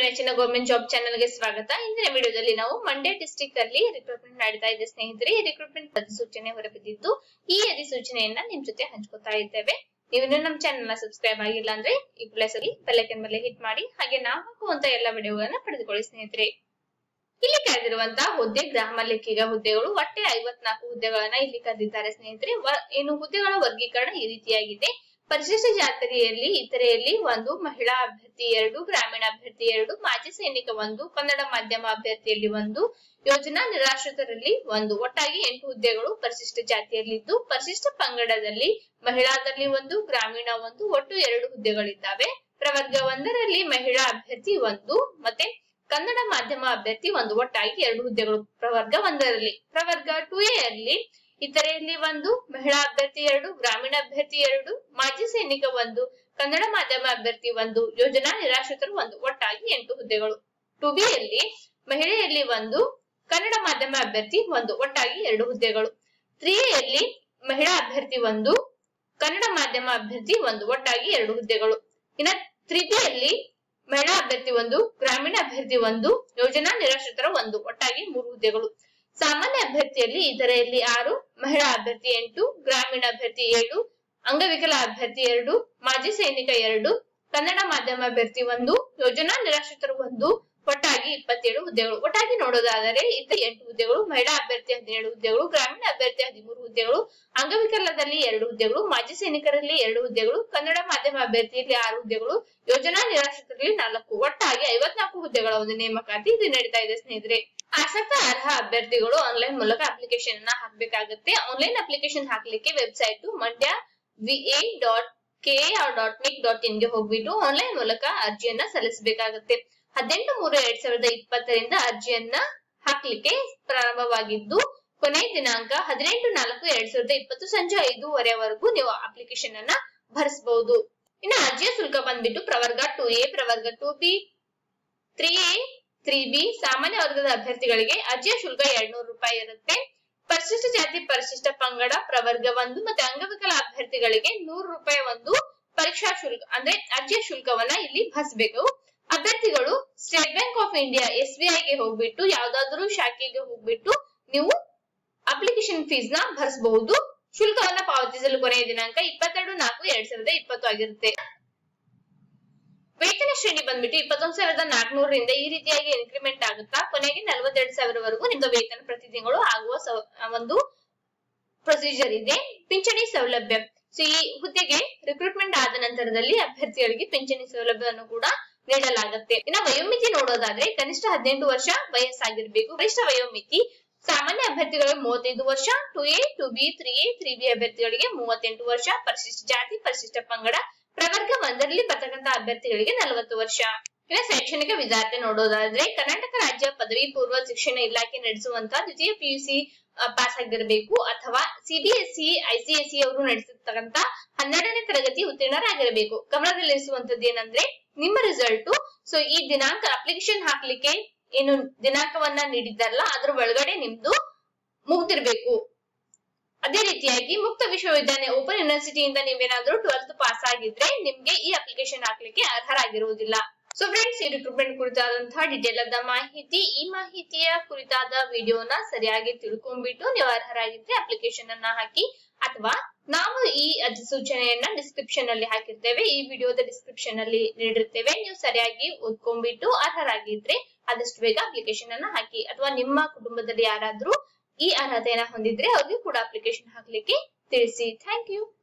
ನೆಚ್ಚಿನ government job channel ಗೆ ಸ್ವಾಗತ ಇಂದಿನ ವಿಡಿಯೋದಲ್ಲಿ ನಾವು ಮಂಡ್ಯ ಡಿಸ್ಟಿಕ್ ಅಲ್ಲಿ ರಿಕ್ರೂಟ್ಮೆಂಟ್ ನಡೀತಾ ಇದೆ ಸ್ನೇಹಿತರೆ ಈ ರಿಕ್ರೂಟ್ಮೆಂಟ್ ಅಧಿಸೂಚನೆ ಹೊರಬಿದ್ದಿದ್ದು ಈ ಅಧಿಸೂಚನೆಯನ್ನ ನಿಮ್ ಜೊತೆ ಹಂಚ್ಕೊತಾ ಇದ್ದೇವೆ ನೀವಿನ್ನು ನಮ್ಮ ಚಾನೆಲ್ ನ ಸಬ್ಸ್ಕ್ರೈಬ್ ಆಗಿಲ್ಲ ಅಂದ್ರೆ ಈ ಪ್ಲೇಸ್ ಅಲ್ಲಿ ಬೆಲ್ಲೈಕನ್ ಮೇಲೆ ಹಿಟ್ ಮಾಡಿ ಹಾಗೆ ನಾವು ಹಾಕುವಂತ ಎಲ್ಲ ವಿಡಿಯೋಗಳನ್ನ ಪಡೆದುಕೊಳ್ಳಿ ಸ್ನೇಹಿತರೆ ಇಲ್ಲಿ ಕರೆದಿರುವಂತಹ ಹುದ್ದೆ ಗ್ರಾಮ ಲೆಕ್ಕಿಗ ಹುದ್ದೆಗಳು ಒಟ್ಟೆ ಐವತ್ನಾಲ್ಕು ಹುದ್ದೆಗಳನ್ನ ಇಲ್ಲಿ ಕರೆದಿದ್ದಾರೆ ಸ್ನೇಹಿತರೆ ವ- ಏನು ಹುದ್ದೆಗಳ ವರ್ಗೀಕರಣ ಈ ರೀತಿಯಾಗಿದೆ ಪರಿಶಿಷ್ಟ ಜಾತಿಯಲ್ಲಿ ಇತರೆಯಲ್ಲಿ ಒಂದು ಮಹಿಳಾ ಅಭ್ಯರ್ಥಿ ಎರಡು ಗ್ರಾಮೀಣ ಅಭ್ಯರ್ಥಿ ಎರಡು ಮಾಜಿ ಸೈನಿಕ ಒಂದು ಕನ್ನಡ ಮಾಧ್ಯಮ ಅಭ್ಯರ್ಥಿಯಲ್ಲಿ ಒಂದು ಯೋಜನಾ ನಿರಾಶ್ರಿತರಲ್ಲಿ ಒಂದು ಒಟ್ಟಾಗಿ ಎಂಟು ಹುದ್ದೆಗಳು ಪರಿಶಿಷ್ಟ ಜಾತಿಯಲ್ಲಿದ್ದು ಪರಿಶಿಷ್ಟ ಪಂಗಡದಲ್ಲಿ ಮಹಿಳಾದಲ್ಲಿ ಒಂದು ಗ್ರಾಮೀಣ ಒಂದು ಒಟ್ಟು ಎರಡು ಹುದ್ದೆಗಳಿದ್ದಾವೆ ಪ್ರವರ್ಗ ಒಂದರಲ್ಲಿ ಮಹಿಳಾ ಅಭ್ಯರ್ಥಿ ಒಂದು ಮತ್ತೆ ಕನ್ನಡ ಮಾಧ್ಯಮ ಅಭ್ಯರ್ಥಿ ಒಂದು ಒಟ್ಟಾಗಿ ಎರಡು ಹುದ್ದೆಗಳು ಪ್ರವರ್ಗ ಒಂದರಲ್ಲಿ ಪ್ರವರ್ಗ ಟು ಎ ಅಲ್ಲಿ ಇತರೆಯಲ್ಲಿ ಒಂದು ಮಹಿಳಾ ಅಭ್ಯರ್ಥಿ ಎರಡು ಗ್ರಾಮೀಣ ಅಭ್ಯರ್ಥಿ ಎರಡು ಮಾಜಿ ಸೈನಿಕ ಒಂದು ಕನ್ನಡ ಮಾಧ್ಯಮ ಅಭ್ಯರ್ಥಿ ಒಂದು ಯೋಜನಾ ನಿರಾಶ್ರಿತರು ಒಂದು ಒಟ್ಟಾಗಿ ಎಂಟು ಹುದ್ದೆಗಳು ಟು ಬಿ ಯಲ್ಲಿ ಮಹಿಳೆಯಲ್ಲಿ ಒಂದು ಕನ್ನಡ ಮಾಧ್ಯಮ ಅಭ್ಯರ್ಥಿ ಒಂದು ಒಟ್ಟಾಗಿ ಎರಡು ಹುದ್ದೆಗಳು ತ್ರೀ ಯಲ್ಲಿ ಮಹಿಳಾ ಅಭ್ಯರ್ಥಿ ಒಂದು ಕನ್ನಡ ಮಾಧ್ಯಮ ಅಭ್ಯರ್ಥಿ ಒಂದು ಒಟ್ಟಾಗಿ ಎರಡು ಹುದ್ದೆಗಳು ಇನ್ನ ತೃತೀಯಲ್ಲಿ ಮಹಿಳಾ ಅಭ್ಯರ್ಥಿ ಒಂದು ಗ್ರಾಮೀಣ ಅಭ್ಯರ್ಥಿ ಒಂದು ಯೋಜನಾ ನಿರಾಶ್ರಿತರ ಒಂದು ಒಟ್ಟಾಗಿ ಮೂರು ಹುದ್ದೆಗಳು ಸಾಮಾನ್ಯ ಅಭ್ಯರ್ಥಿಯಲ್ಲಿ ಇದರಲ್ಲಿ ಆರು ಮಹಿಳಾ ಅಭ್ಯರ್ಥಿ ಎಂಟು ಗ್ರಾಮೀಣ ಅಭ್ಯರ್ಥಿ ಏಳು ಅಂಗವಿಕಲ ಅಭ್ಯರ್ಥಿ ಎರಡು ಮಾಜಿ ಸೈನಿಕ ಎರಡು ಕನ್ನಡ ಮಾಧ್ಯಮ ಅಭ್ಯರ್ಥಿ ಒಂದು ಯೋಜನಾ ನಿರಾಶ್ರಿತರು ಒಂದು ಒಟ್ಟಾಗಿ ಇಪ್ಪತ್ತೇಳು ಹುದ್ದೆಗಳು ಒಟ್ಟಾಗಿ ನೋಡೋದಾದರೆ ಇತರ ಎಂಟು ಹುದ್ದೆಗಳು ಮಹಿಳಾ ಅಭ್ಯರ್ಥಿ ಹದಿನೇಳು ಹುದ್ದೆಗಳು ಗ್ರಾಮೀಣ ಅಭ್ಯರ್ಥಿ ಹದಿಮೂರು ಹುದ್ದೆಗಳು ಅಂಗವಿಕಲದಲ್ಲಿ ಎರಡು ಹುದ್ದೆಗಳು ಮಾಜಿ ಸೈನಿಕರಲ್ಲಿ ಎರಡು ಹುದ್ದೆಗಳು ಕನ್ನಡ ಮಾಧ್ಯಮ ಅಭ್ಯರ್ಥಿಯಲ್ಲಿ ಆರು ಹುದ್ದೆಗಳು ಯೋಜನಾ ನಿರಾಶ್ರಿತರಲ್ಲಿ ನಾಲ್ಕು ಒಟ್ಟಾಗಿ ಐವತ್ನಾಲ್ಕು ಹುದ್ದೆಗಳ ಒಂದು ನೇಮಕಾತಿ ಇದು ನಡೀತಾ ಇದೆ ಸ್ನೇಹಿತರೆ ಆಸಕ್ತ ಅರ್ಹ ಅಭ್ಯರ್ಥಿಗಳು ಆನ್ಲೈನ್ ಮೂಲಕ ಅಪ್ಲಿಕೇಶನ್ ಅನ್ನ ಹಾಕಬೇಕಾಗುತ್ತೆ ಆನ್ಲೈನ್ ಅಪ್ಲಿಕೇಶನ್ ಹಾಕ್ಲಿಕ್ಕೆ website Mandya V A dot K dot nic dot in ಗೆ ಹೋಗ್ಬಿಟ್ಟು ಆನ್ಲೈನ್ ಮೂಲಕ ಅರ್ಜಿಯನ್ನ ಸಲ್ಲಿಸಬೇಕಾಗುತ್ತೆ ಹದಿನೆಂಟು ಮೂರು ಎರಡ್ ಸಾವಿರದ ಇಪ್ಪತ್ತರಿಂದ ಅರ್ಜಿಯನ್ನ ಹಾಕ್ಲಿಕ್ಕೆ ಪ್ರಾರಂಭವಾಗಿದ್ದು ಕೊನೆಯ ದಿನಾಂಕ ಹದಿನೆಂಟು ನಾಲ್ಕು ಎರಡ್ ಸಾವಿರದ ಇಪ್ಪತ್ತು ಸಂಜೆ ಐದೂವರೆವರೆಗೂ ನೀವು ಅಪ್ಲಿಕೇಶನ್ ಅನ್ನ ಭರಿಸಬಹುದು ಇನ್ನು ಅರ್ಜಿಯ ಶುಲ್ಕ ಬಂದ್ಬಿಟ್ಟು ಪ್ರವರ್ಗ ಟು ಎ ಪ್ರವರ್ಗ two B three A three B ಸಾಮಾನ್ಯ ವರ್ಗದ ಅಭ್ಯರ್ಥಿಗಳಿಗೆ ಅರ್ಜಿಯ ಶುಲ್ಕ ಎರಡ್ನೂರು ರೂಪಾಯಿ ಇರುತ್ತೆ ಪರಿಶಿಷ್ಟ ಜಾತಿ ಪರಿಶಿಷ್ಟ ಪಂಗಡ ಪ್ರವರ್ಗ ಒಂದು ಮತ್ತೆ ಅಂಗವಿಕಲ ಅಭ್ಯರ್ಥಿಗಳಿಗೆ ನೂರು ರೂಪಾಯಿ ಒಂದು ಪರೀಕ್ಷಾ ಶುಲ್ಕ ಅಂದ್ರೆ ಅರ್ಜಿಯ ಶುಲ್ಕವನ್ನ ಇಲ್ಲಿ ಭರಿಸಬೇಕು ಅಭ್ಯರ್ಥಿಗಳು State Bank of India S B ಐಗೆ ಹೋಗ್ಬಿಟ್ಟು ಯಾವ್ದಾದ್ರು ಶಾಖೆಗೆ ಹೋಗ್ಬಿಟ್ಟು ನೀವು ಅಪ್ಲಿಕೇಶನ್ ಫೀಸ್ ನ ಭರಿಸಬಹುದು ಶುಲ್ಕವನ್ನ ಪಾವತಿಸಲು ಕೊನೆಯ ದಿನಾಂಕ ಇಪ್ಪತ್ತೆರಡು ನಾಲ್ಕು ಎರಡ್ ಸಾವಿರದ ಇಪ್ಪತ್ತು ಆಗಿರುತ್ತೆ ವೇತನ ಶ್ರೇಣಿ ಬಂದ್ಬಿಟ್ಟು ಇಪ್ಪತ್ತೊಂದು ಸಾವಿರದ ನಾಲ್ಕನೂರರಿಂದ ಈ ರೀತಿಯಾಗಿ ಇನ್ಕ್ರಿಮೆಂಟ್ ಆಗುತ್ತಾ ಕೊನೆಗೆ ನಲವತ್ತೆರಡು ಸಾವಿರವರೆಗೂ ನಿಮ್ದು ವೇತನ ಪ್ರತಿ ತಿಂಗಳು ಆಗುವ ಸೌ- ಒಂದು ಪ್ರೊಸೀಜರ್ ಇದೆ ಪಿಂಚಣಿ ಸೌಲಭ್ಯ ಸೊ ಈ ಹುದ್ದೆಗೆ ರಿಕ್ರೂಟ್ಮೆಂಟ್ ಆದ ನಂತರದಲ್ಲಿ ಅಭ್ಯರ್ಥಿಗಳಿಗೆ ಪಿಂಚಣಿ ಸೌಲಭ್ಯವನ್ನು ಕೂಡ ನೀಡಲಾಗುತ್ತೆ ಇನ್ನ ವಯೋಮಿತಿ ನೋಡೋದಾದ್ರೆ ಕನಿಷ್ಠ ಹದಿನೆಂಟು ವರ್ಷ ವಯಸ್ಸಾಗಿರ್ಬೇಕು ಗರಿಷ್ಠ ವಯೋಮಿತಿ ಸಾಮಾನ್ಯ ಅಭ್ಯರ್ಥಿಗಳಿಗೆ ಮೂವತ್ತೈದು ವರ್ಷ two A two B three A three B ಅಭ್ಯರ್ಥಿಗಳಿಗೆ ಮೂವತ್ತೆಂಟು ವರ್ಷ ಪರಿಶಿಷ್ಟ ಜಾತಿ ಪರಿಶಿಷ್ಟ ಪಂಗಡ ಪ್ರವರ್ಗ ಒಂದರಲ್ಲಿ ಬರ್ತಕ್ಕಂತ ಅಭ್ಯರ್ಥಿಗಳಿಗೆ ನಲವತ್ತು ವರ್ಷ ಇನ್ನು ಶೈಕ್ಷಣಿಕ ವಿದ್ಯಾರ್ಥಿ ನೋಡೋದಾದ್ರೆ ಕರ್ನಾಟಕ ರಾಜ್ಯ ಪದವಿ ಪೂರ್ವ ಶಿಕ್ಷಣ ಇಲಾಖೆ ನಡೆಸುವಂತ ದ್ವಿತೀಯ ಪಿಯುಸಿ ಪಾಸ್ ಆಗಿರಬೇಕು ಅಥವಾ ಸಿಬಿಎಸ್ಇ ಐಸಿಎಸ್ಇ ಅವರು ನಡೆಸಿರ್ತಕ್ಕಂತ ಹನ್ನೆರಡನೇ ತರಗತಿ ಉತ್ತೀರ್ಣರಾಗಿರಬೇಕು ಗಮನದಲ್ಲಿರಿಸುವಂತದ್ದು ಏನಂದ್ರೆ ನಿಮ್ಮ ರಿಸಲ್ಟ್ ಸೊ ಈ ದಿನಾಂಕ ಅಪ್ಲಿಕೇಶನ್ ಹಾಕ್ಲಿಕ್ಕೆ ಏನು ದಿನಾಂಕವನ್ನ ನೀಡಿದ್ದಾರಲ್ಲ ಅದ್ರ ಒಳಗಡೆ ನಿಮ್ದು ಮುಗ್ದಿರ್ಬೇಕು ಅದೇ ರೀತಿಯಾಗಿ ಮುಕ್ತ ವಿಶ್ವವಿದ್ಯಾಲಯ ಓಪನ್ ಯೂನಿವರ್ಸಿಟಿಯಿಂದ ನೀವೇನಾದ್ರೂ ಟ್ವೆಲ್ತ್ ಪಾಸ್ ಆಗಿದ್ರೆ ನಿಮ್ಗೆ ಈ ಅಪ್ಲಿಕೇಶನ್ ಹಾಕ್ಲಿಕ್ಕೆ ಅರ್ಹರಾಗಿರುವುದಿಲ್ಲ ಸೊ ಫ್ರೆಂಡ್ಸ್ ಈ ರಿಕ್ರೂಟ್ಮೆಂಟ್ ಕುರಿತಾದಂತಹ ಡಿಟೇಲ್ ಆದ ಮಾಹಿತಿ ಈ ಮಾಹಿತಿಯ ಕುರಿತಾದ ವಿಡಿಯೋನ ಸರಿಯಾಗಿ ತಿಳ್ಕೊಂಡ್ಬಿಟ್ಟು ನೀವು ಅರ್ಹರಾಗಿದ್ರೆ ಅಪ್ಲಿಕೇಶನ್ ಅನ್ನ ಹಾಕಿ ಅಥವಾ ನಾವು ಈ ಅಧಿಸೂಚನೆಯನ್ನ ಡಿಸ್ಕ್ರಿಪ್ಷನ್ ಅಲ್ಲಿ ಹಾಕಿರ್ತೇವೆ ಈ ವಿಡಿಯೋದ ಡಿಸ್ಕ್ರಿಪ್ಷನ್ ಅಲ್ಲಿ ನೀಡಿರ್ತೇವೆ ನೀವು ಸರಿಯಾಗಿ ಓದ್ಕೊಂಡ್ಬಿಟ್ಟು ಅರ್ಹರಾಗಿದ್ರೆ ಆದಷ್ಟು ಬೇಗ ಅಪ್ಲಿಕೇಶನ್ ಅನ್ನ ಹಾಕಿ ಅಥವಾ ನಿಮ್ಮ ಕುಟುಂಬದಲ್ಲಿ ಯಾರಾದ್ರೂ ಈ ಅರ್ಹತೆಯನ್ನ ಹೊಂದಿದ್ರೆ ಅವ್ರಿಗೆ ಕೂಡ ಅಪ್ಲಿಕೇಶನ್ ಹಾಕ್ಲಿಕ್ಕೆ ತಿಳಿಸಿ ಥ್ಯಾಂಕ್ ಯು